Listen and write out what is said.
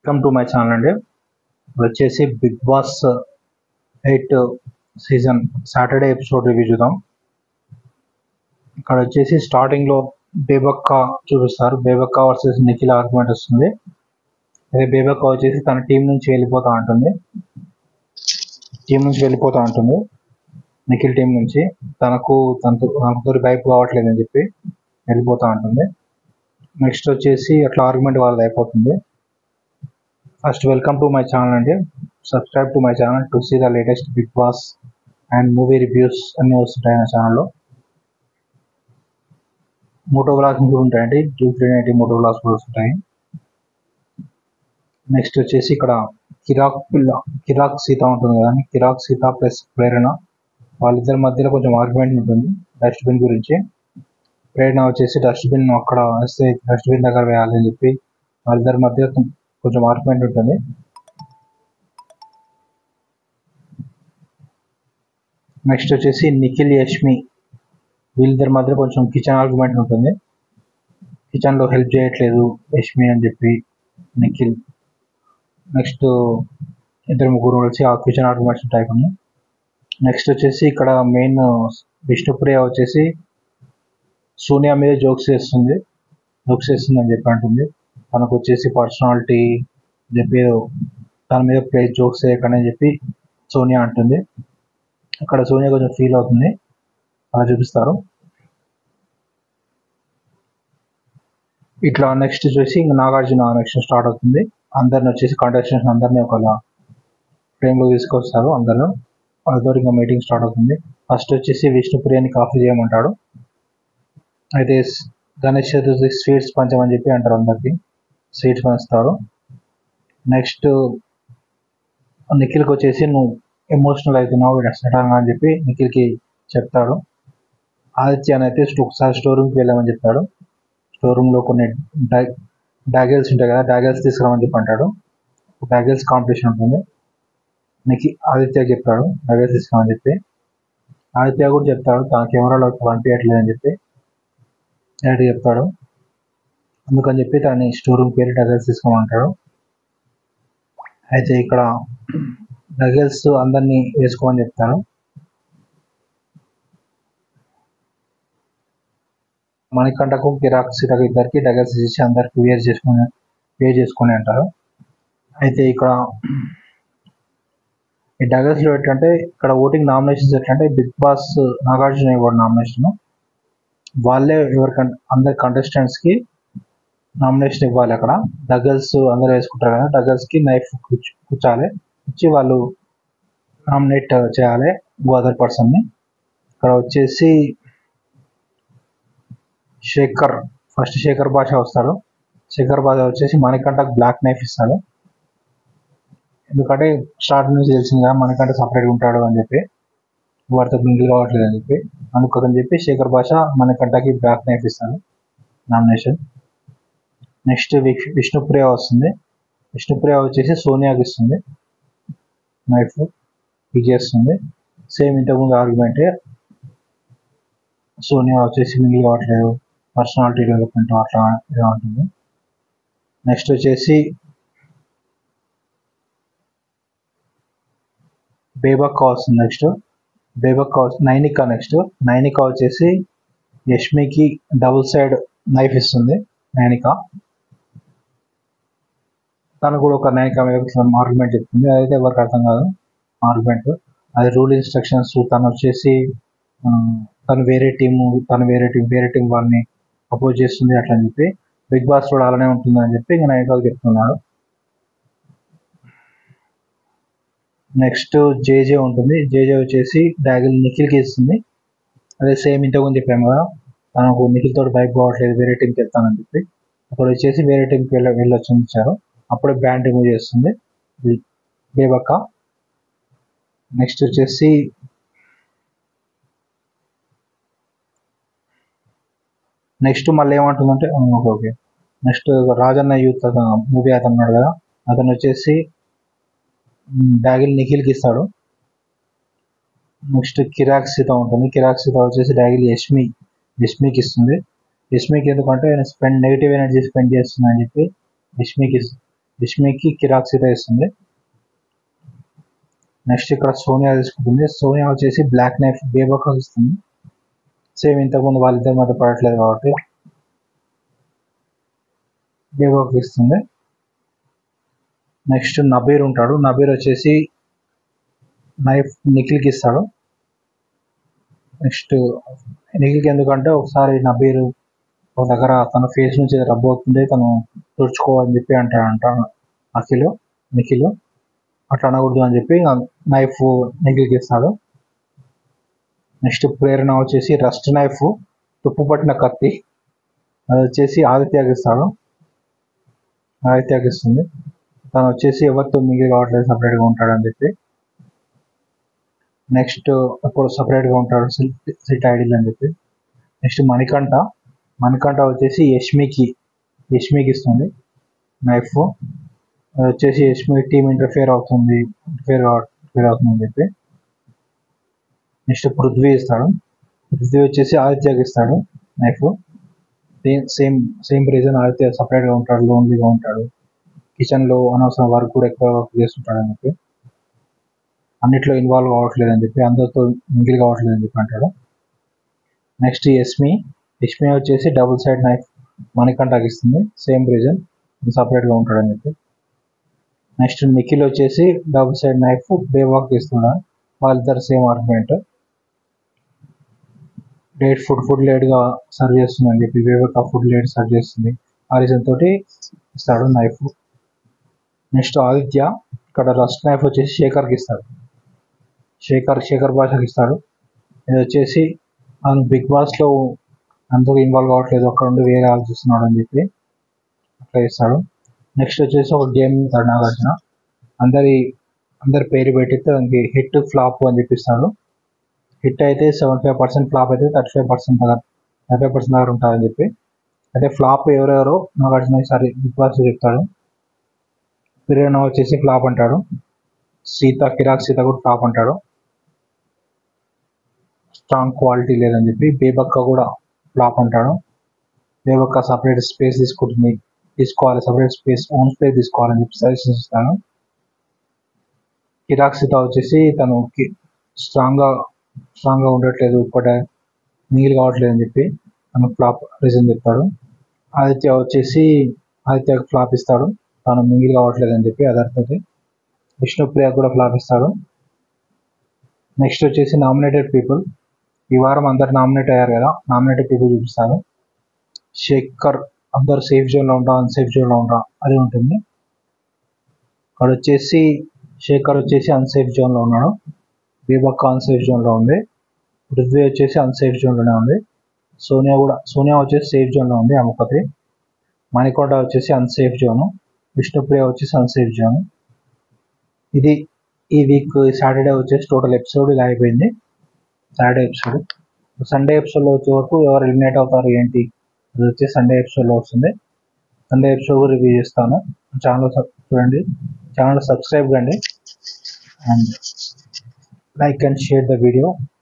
welcome to my channel అండి ఇప్పుడు వచ్చేసి Bigg Boss eight season Saturday episode review చూద్దాం ఇక్కడ వచ్చేసి స్టార్టింగ్ లో బేబక్క చూపిస్తారు బేబక్క వర్సెస్ నిఖిల్ ఆర్గ్యుమెంట్ వస్తుంది అదే బేబక్క వచ్చేసి తన టీం నుంచి వెళ్ళిపోతా ఉంటుంది టీం నుంచి వెళ్ళిపోతా ఉంటుంది నిఖిల్ టీం నుంచి తనకు తనతో తనతో వైపు కావట్లేదు అని చెప్పి వెళ్ళిపోతా ఉంటుంది నెక్స్ట్ వచ్చేసి అట్లా ఆర్గ్యుమెంట్ వాళ్ళది అయిపోతుంది first welcome to my channel అండి subscribe to my channel to see the latest Bigg Boss and movie reviews అన్నీ వస్తుంటాయి నా ఛానల్లో మోటో బ్లాగ్స్ కూడా ఉంటాయండి two three ninety moto blogs కూడా వస్తుంటాయి నెక్స్ట్ వచ్చేసి ఇక్కడ కిరాక్ పిల్ల కిరాక్ సీత ఉంటుంది కదండి కిరాక్ సీత ప్లస్ ప్రేరణ వాళ్ళిద్దరి మధ్యలో కొంచెం ఆర్గ్యుమెంట్ ఉంటుంది డస్ట్బిన్ గురించి ప్రేరణ వచ్చేసి డస్ట్బిన్ అక్కడ వేస్తే డస్ట్బిన్ దగ్గర వేయాలి అని చెప్పి వాళ్ళిద్దరి మధ్య కొంచెం ఆర్గ్యుమెంట్ ఉంటుంది నెక్స్ట్ వచ్చేసి నిఖిల్ యష్మి వీళ్ళిద్దరి మధ్య కొంచెం కిచెన్ ఆర్గ్యుమెంట్ ఉంటుంది కిచెన్ లో హెల్ప్ చేయట్లేదు యష్మి అని చెప్పి నిఖిల్ నెక్స్ట్ ఇద్దరు ముగ్గురు కలిసి ఆ కిచెన్ ఆర్గ్యుమెంట్స్ ఉంటాయి కొన్ని నెక్స్ట్ వచ్చేసి ఇక్కడ మెయిన్ విష్ణుప్రియ వచ్చేసి సోనియా మీద జోక్స్ చేస్తుంది జోక్స్ చేస్తుంది అని చెప్పి అంటుంది తనకు వచ్చేసి పర్సనాలిటీ చెప్పి తన మీద ప్లే జోక్స్ చేయకండి అని చెప్పి సోనియా అంటుంది అక్కడ సోనియా కొంచెం ఫీల్ అవుతుంది అలా చూపిస్తారు ఇట్లా నెక్స్ట్ చూసి ఇంకా నాగార్జున నెక్స్ట్ స్టార్ట్ అవుతుంది అందరిని వచ్చేసి కంటెస్టెంట్స్ అందరినీ ఒక ఫ్రేమ్లో తీసుకొస్తారు అందరూ వాళ్ళతో ఇంకా మీటింగ్ స్టార్ట్ అవుతుంది ఫస్ట్ వచ్చేసి విష్ణుప్రియని కాఫీ చేయమంటాడు అయితే గణేష్ చతుర్థి స్వీట్స్ పంచమని చెప్పి అంటారు అందరికి స్వీట్స్ పంచుతారు నెక్స్ట్ నిఖిల్కి వచ్చేసి నువ్వు ఎమోషనల్ అవుతున్నావు సడన్గా అని చెప్పి నిఖిల్కి చెప్తాడు ఆదిత్య అయితే ఒకసారి స్టోర్ రూమ్కి వెళ్ళామని చెప్తాడు స్టోర్ రూమ్లో కొన్ని డాగల్స్ ఉంటాయి కదా డాగల్స్ తీసుకురామని చెప్పి అంటాడు డాగల్స్ కాంపిటీషన్ ఉంటుంది నీకు ఆదిత్య చెప్పాడు డాగల్స్ తీసుకురామని చెప్పి ఆదిత్య కూడా చెప్తాడు తన కెమెరాలో పంపించట్లేదు అని చెప్పి డైరెక్ట్ చెప్తాడు అందుకని చెప్పి తనని స్టోర్ రూమ్కి వెళ్ళి డగల్స్ తీసుకోమంటాడు అయితే ఇక్కడ డగల్స్ అందరినీ వేసుకోమని చెప్తాను మణికంఠకు కిరాక్ సిటకు ఇద్దరికి డగల్స్ ఇచ్చి అందరికి వేర్ చేసుకుని వేర్ చేసుకుని అంటారు అయితే ఇక్కడ ఈ డగల్స్ లో ఏంటంటే ఇక్కడ ఓటింగ్ నామినేషన్స్ ఎట్లంటే బిగ్ బాస్ నాగార్జున ఇవ్వడు నామినేషన్ వాళ్ళే ఎవరికంటే అందరి కంటెస్టెంట్స్ కి నామినేషన్ ఇవ్వాలి అక్కడ డగల్స్ అందరు వేసుకుంటారు కదా డగల్స్ కి నైఫ్ కూర్చాలి ఇచ్చి వాళ్ళు నామినేట్ చేయాలి అదర్ పర్సన్ ని ఇక్కడ వచ్చేసి శేఖర్ ఫస్ట్ శేఖర్ భాష వస్తాడు శేఖర్ భాష వచ్చేసి మణికంఠకు బ్లాక్ నైఫ్ ఇస్తాడు ఎందుకంటే స్టార్ట్ నుంచి తెలిసింది కదా మణికంఠ సపరేట్గా ఉంటాడు అని చెప్పి వారితో మింగిల్ కావట్లేదు అని చెప్పి అందుకని చెప్పి శేఖర్ భాష మణికంఠకి బ్లాక్ నైఫ్ ఇస్తాడు నామినేషన్ నెక్స్ట్ విష్ణుప్రియ వస్తుంది విష్ణుప్రియ వచ్చేసి సోనియాకి ఇస్తుంది నైఫ్ ఇచ్చేస్తుంది సేమ్ ఇంతకుముందు ఆర్గ్యుమెంట్ సోనియా వచ్చేసి మింగిల్ కావట్లేదు పర్సనాలిటీ డెవలప్మెంట్ అట్లా ఇలా ఉంటుంది నెక్స్ట్ వచ్చేసి బేబక్క వస్తుంది నెక్స్ట్ బేబక్క నైనిక నెక్స్ట్ నైనిక వచ్చేసి యష్మికి డబుల్ సైడ్ నైఫ్ ఇస్తుంది నైనిక తను కూడా ఒక నైనిక మీద ఆర్గ్యుమెంట్ చెప్తుంది అదైతే ఎవరికి అర్థం కాదు ఆర్గ్యుమెంట్ అది రూల్ ఇన్స్ట్రక్షన్స్ తను వచ్చేసి తను వేరే టీము తను వేరే టీం వేరే టీం వాళ్ళని అపోజ్ చేస్తుంది అట్లా అని చెప్పి బిగ్ బాస్ కూడా అలానే ఉంటుంది అని చెప్పి నేను ఐదు చెప్తున్నాడు నెక్స్ట్ జేజే ఉంటుంది జేజే వచ్చేసి డాగిల్ నిఖిల్కి ఇస్తుంది అదే సేమ్ ఇంతకుముందు చెప్పాము కదా తనకు నిఖిల్ తోటి బైక్ పోవట్లేదు వేరే టీంకి వెళ్తానని చెప్పి అప్పుడు వచ్చేసి వేరే టీంకి వెళ్ళ వెళ్ళొచ్చు ఇచ్చారు అప్పుడే బ్యాండ్ రిమూవ్ చేస్తుంది బేబక్క నెక్స్ట్ వచ్చేసి నెక్స్ట్ మళ్ళీ ఏమంటుందంటే okay okay next Rajanna youth movie అతను ఉన్నాడు కదా అతను వచ్చేసి డాగిల్ నిఖిల్కి ఇస్తాడు నెక్స్ట్ కిరాక్ సీత ఉంటుంది కిరాక్ సీత వచ్చేసి డాగిల్ యష్మి యష్మికి ఇస్తుంది యష్మికి ఎందుకంటే స్పెండ్ నెగిటివ్ ఎనర్జీ స్పెండ్ చేస్తుంది అని చెప్పి యష్మికి ఇస్- యష్మికి కిరాక్ సీత ఇస్తుంది నెక్స్ట్ ఇక్కడ సోనియా తీసుకుంటుంది సోనియా వచ్చేసి బ్లాక్ నైఫ్ బేబక్ ఇస్తుంది సేమ్ ఇంతకుముందు వాళ్ళిద్దరి మధ్య పడట్లేదు కాబట్టి బేబక్ ఇస్తుంది నెక్స్ట్ నబీర్ ఉంటాడు నబీర్ వచ్చేసి నైఫ్ నిఖిల్కి ఇస్తాడు నెక్స్ట్ నిఖిల్కి ఎందుకంటే ఒకసారి నబీర్ ఒక దగ్గర తన ఫేస్ నుంచి రబ్బు అవుతుంది తను తుడుచుకోవాలని చెప్పి అంటాడంట అఖిల్ నిఖిల్ అట్లా అనకూడదు అని చెప్పి నైఫ్ నిఖిల్కి ఇస్తాడు నెక్స్ట్ ప్రేరణ వచ్చేసి రస్ట్ నైఫ్ తుప్పు పట్టిన కత్తి అది వచ్చేసి ఆదిత్యకి ఇస్తాడు ఆదిత్యకి ఇస్తుంది తను వచ్చేసి ఎవరితో మిగిలి కావట్లేదు సపరేట్గా ఉంటాడని చెప్పి నెక్స్ట్ అప్పుడు సపరేట్గా ఉంటాడు సిట్ ఐడీలు అని చెప్పి నెక్స్ట్ మణికంఠ మణికంఠ వచ్చేసి యష్మికి యష్మికి ఇస్తుంది నైఫ్ అది వచ్చేసి యష్మి టీమ్ ఇంటర్ఫియర్ అవుతుంది ఇంటర్ఫియర్ ఇంటర్ఫియర్ అవుతుంది అని చెప్పి నెక్స్ట్ పృథ్వీ ఇస్తాడు పృథ్వీ వచ్చేసి ఆదిత్యకి ఇస్తాడు knife same same reason Aditya సపరేట్గా ఉంటాడు లోన్లీగా ఉంటాడు కిచెన్లో అనవసరం వర్క్ కూడా ఎక్కువ వర్క్ చేస్తుంటాడు అని చెప్పి అన్నిట్లో ఇన్వాల్వ్ అవ్వట్లేదు అని చెప్పి అందరితో మింగిల్ కావట్లేదు అని చెప్పి అంటాడు నెక్స్ట్ యస్మి యస్మి వచ్చేసి డబుల్ సైడ్ నైఫ్ మణికంఠకి ఇస్తుంది సేమ్ రీజన్ సపరేట్గా ఉంటాడు అని చెప్పి నెక్స్ట్ నిఖిల్ వచ్చేసి డబుల్ సైడ్ నైఫ్ బేవాక్ ఇస్తున్నాడు వాళ్ళిద్దరు same argument late food food లేట్గా సర్వ్ చేస్తుంది అని చెప్పి బేవాక్ ఆ ఫుడ్ లేట్ సర్వ్ చేస్తుంది ఆ రీజన్ తోటి ఇస్తాడు నైఫ్ నెక్స్ట్ ఆదిత్య ఇక్కడ రస్ట్ నైఫ్ వచ్చేసి శేఖర్కి ఇస్తాడు శేఖర్ శేఖర్ భాషకి ఇస్తాడు ఇది వచ్చేసి ఆయన బిగ్ బాస్లో అందరూ ఇన్వాల్వ్ అవ్వట్లేదు అక్కడ ఉండి వేరే ఆలోచిస్తున్నాడు అని చెప్పి అట్లా ఇస్తాడు నెక్స్ట్ వచ్చేసి ఒక గేమ్ ఇస్తాడు నాగార్జున అందరి అందరి పేరు పెట్టి దానికి హిట్ ఫ్లాప్ అని చెప్పిస్తాడు హిట్ అయితే సెవెంటీ ఫైవ్ పర్సెంట్ ఫ్లాప్ అయితే థర్టీ ఫైవ్ పర్సెంట్ దగ్గర థర్టీ ఫైవ్ పర్సెంట్ దగ్గర ఉంటుందని చెప్పి అయితే ఫ్లాప్ ఎవరెవరో నాగార్జున ఈసారి బిగ్ బాస్ చెప్తాడు ప్రేరణ వచ్చేసి ఫ్లాప్ అంటాడు సీత కిరాక్ సీత కూడా ఫ్లాప్ అంటాడు స్ట్రాంగ్ క్వాలిటీ లేదని చెప్పి బేబక్క కూడా ఫ్లాప్ అంటాడు బేబక్క సపరేట్ స్పేస్ తీసుకుంటుంది తీసుకోవాలి సపరేట్ స్పేస్ ఓన్ స్పేస్ తీసుకోవాలని చెప్పి సజెషన్స్ ఇస్తాను కిరాక్ సీత వచ్చేసి తను స్ట్రాంగ్గా స్ట్రాంగ్గా ఉండట్లేదు ఇప్పటి మిగిలి కావట్లేదు అని చెప్పి తను ఫ్లాప్ రీజన్ చెప్తాడు ఆదిత్య వచ్చేసి ఆదిత్య ఫ్లాప్ ఇస్తాడు తాను మింగిల్ కావట్లేదు అని చెప్పి అదర్థది విష్ణుప్రియ కూడా ఫ్లాప్ ఇస్తాడు నెక్స్ట్ వచ్చేసి నామినేటెడ్ పీపుల్ ఈ వారం అందరు నామినేట్ అయ్యారు కదా నామినేటెడ్ పీపుల్ చూపిస్తాను శేఖర్ అందరు సేఫ్ జోన్లో ఉంటా అన్సేఫ్ జోన్లో ఉంటా అది ఉంటుంది ఇక్కడ వచ్చేసి శేఖర్ వచ్చేసి అన్సేఫ్ జోన్లో ఉన్నాడు బీబక్క అన్సేఫ్ జోన్లో ఉంది పృథ్వీ వచ్చేసి అన్సేఫ్ జోన్లోనే ఉంది సోనియా కూడా సోనియా వచ్చేసి సేఫ్ జోన్లో ఉంది ఆమె ఒకటి మణికొండ వచ్చేసి అన్సేఫ్ జోను విష్ణుప్రియ వచ్చేసి అన్సేఫ్ జోన్ ఇది ఈ వీక్ సాటర్డే వచ్చేసి టోటల్ ఎపిసోడ్ ఇలా అయిపోయింది సాటర్డే ఎపిసోడ్ సండే ఎపిసోడ్లో వచ్చే వరకు ఎవరు ఎలిమినేట్ అవుతారు ఏంటి అది వచ్చి సండే ఎపిసోడ్లో వస్తుంది సండే ఎపిసోడ్ రివ్యూ చేస్తాను ఛానల్ చూడండి ఛానల్ సబ్స్క్రైబ్ కండి and like and share the video